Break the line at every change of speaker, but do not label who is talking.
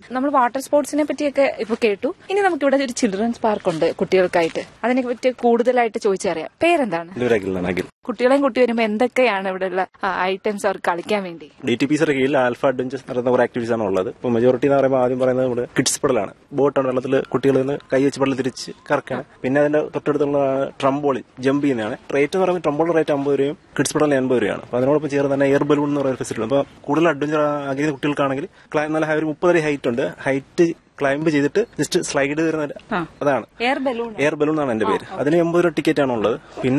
നമ്മൾ വാട്ടർ സ്പോർട്സിനെ പറ്റിയൊക്കെ ഇപ്പൊ കേട്ടു ഇനി നമുക്ക് ഇവിടെ ഒരു ചിൽഡ്രൻസ് പാർക്ക് ഉണ്ട് കുട്ടികൾക്കായിട്ട് അതിനെ പറ്റി കൂടുതലായിട്ട് ചോദിച്ചറിയാം പേരെന്താണ്
എൻ്റെ ഒരു അഖിലാണ് അഖിൽ
കുട്ടികളെയും കുട്ടി വരുമ്പോൾ എന്തൊക്കെയാണ് ഇവിടെയുള്ള ഐറ്റംസ് അവർക്ക് കളിക്കാൻ വേണ്ടി
ഡി ടി പി സിയുടെ കീഴിൽ ആൽഫ അഡ്വഞ്ചേഴ്സ് പറയുന്ന കുറെ ആക്ടിവിറ്റീസ് ആണ് ഉള്ളത് ഇപ്പൊ മെജോറിറ്റി എന്ന് പറയുമ്പോൾ ആദ്യം പറയുന്നത് നമ്മുടെ കിഡ്സ് പെടലാണ് ബോട്ടാണ് വെള്ളത്തിൽ കുട്ടികൾ നിന്ന് കൈ വെച്ച് വെള്ളം തിരിച്ച് കറക്കാണ് പിന്നെ അതിന്റെ തൊട്ടടുത്തുള്ള ട്രംബോളി ജമ്പ് ചെയ്യുന്നതാണ് റേറ്റ് എന്ന് പറയുമ്പോൾ ട്രംബോൾ റേറ്റ് അമ്പത് രൂപയും കിഡ്സ് പെടലിന് എൺപത് രൂപയാണ് അപ്പൊ അതിനോടൊപ്പം ചേർന്ന് തന്നെ എയർ ബലൂൺ എന്ന് പറയുന്ന ഫെസിലിറ്റി അപ്പൊ കൂടുതൽ അഡ്വഞ്ചർ ആഗ്രഹിക്കുന്ന കുട്ടികൾക്കാണെങ്കിൽ ക്ലൈ- നല്ല high ഒരു മുപ്പത് അടി ഹൈറ്റ് ഉണ്ട് ഹൈറ്റ് ക്ലൈംബ് ചെയ്തിട്ട് ജസ്റ്റ് സ്ലൈഡ് വരുന്ന ഒരു- അതാണ്
എയർ ബലൂൺ
എയർ ബലൂൺ എന്നാണ് എന്റെ പേര് അതിന് എൺപത് രൂപ ടിക്കറ്റ് ആണ് ഉള്ളത് പിന്നെ